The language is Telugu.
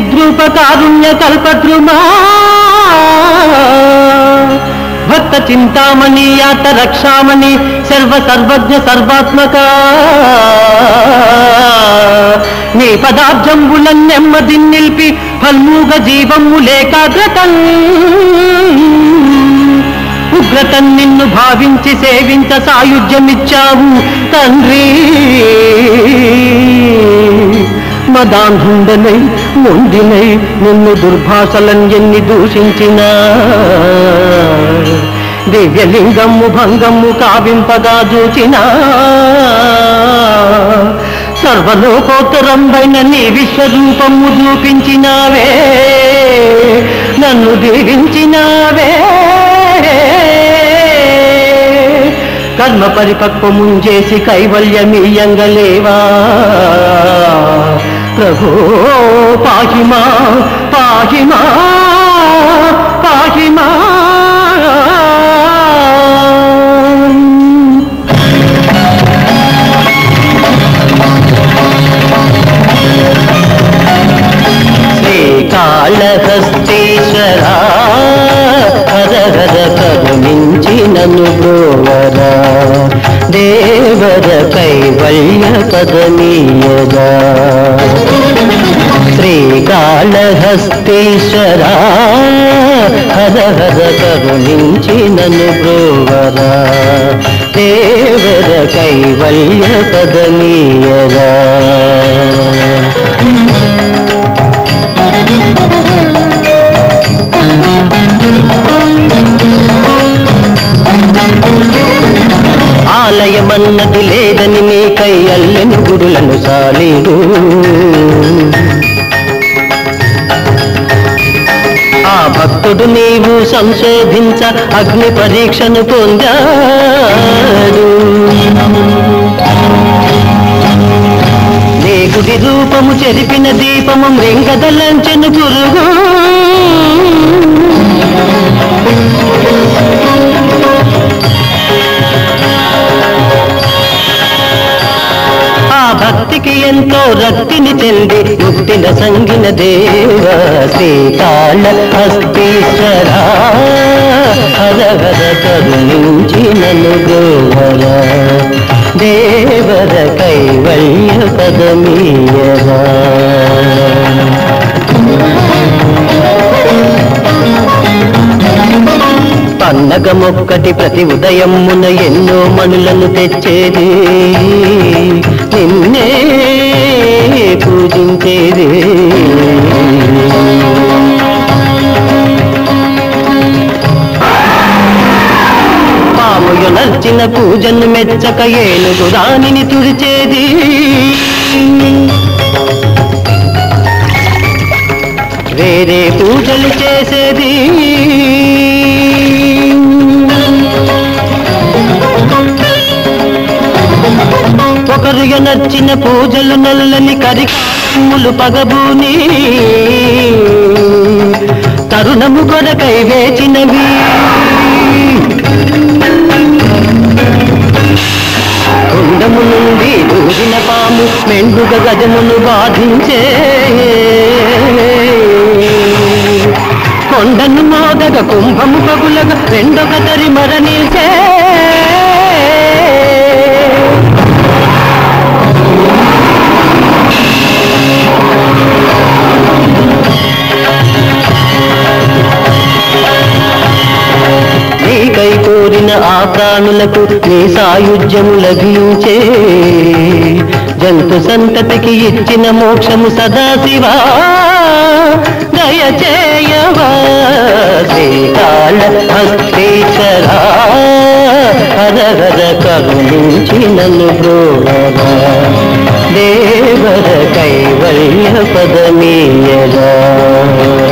విద్రూప కారుణ్య కల్పద్రుమా భక్త చింతామణి యాత రక్షామణి సర్వ సర్వజ్ఞ సర్వాత్మక నీ పదార్థంబుల నెమ్మది నిలిపి ఫల్మూగ జీవము లేకాగ్రతం ఉగ్రతం నిన్ను భావించి సేవించ సాయుధ్యమిచ్చావు తండ్రి మదాంధుండనై మొండినై నిన్ను దుర్భాషలను ఎన్ని దూషించినా దివ్యలింగము భంగము కావింపగా చూచినా సర్వలోకోత్తరంబైన నీ విశ్వరూపము చూపించినావే నన్ను దీవించినావే కర్మ పరిపక్వము చేసి కైవల్యమీయంగలేవా ప్రభో పాహిమా పాహిమా పాహిమా శ్రీకాళహస్తీశ్వరా హర హర కరుణించి నన్ను బ్రోవరా దేవర కైవల్య పదనీయరా శ్రీకాళహస్తీశ్వరా హర హర కరుణించి నన్ను బ్రోవరా దేవర కైవల్య పదనీయరా ఆలయమన్నది లేదని నీకై అల్లెను గుడులను సాలీడు ఆ భక్తుడు నీవు సంశోధించ అగ్ని పరీక్షను పొందాడు నీ గుడి రూపము చెరిపిన దీపము మృంగదలంచెను పురుగు ఆ భక్తికి ఎంతో రక్తిని చెంది ముక్తిన సంగిన దేవ శ్రీకాళ హస్తీశ్వరా హర హర కరుణించి నన్ను గోవర దేవర కైవల్య పదమీయరా పండగమొక్కటి ప్రతి ఉదయమున ఎన్నో మనులను తెచ్చేది నిన్నే పూజించేది పాముయు నచ్చిన పూజను మెచ్చక ఏనుగు రాణిని తుడిచేది వేరే పూజలు చేసేది ఒకరు నచ్చిన పూజలు నల్లని కరికమ్ములు పగబూని తరుణము కొరకై వేచినవి కుండము నుండి దూరిన పాము మెండుగ గజమును బాధించే కొండను మోదగ కుంభము పగులగ రెండొక తరి మరణించే నీకై కోరిన ఆ ప్రాణులకు నీ సాయుధ్యము లభించే జంతు సంతతికి ఇచ్చిన మోక్షము సదాశివా దయచేయవా శ్రీకాళ హస్తీశ్వరా హర హర కరుణించి నన్ను బ్రోవరా దేవర కైవల్య పదమీయరా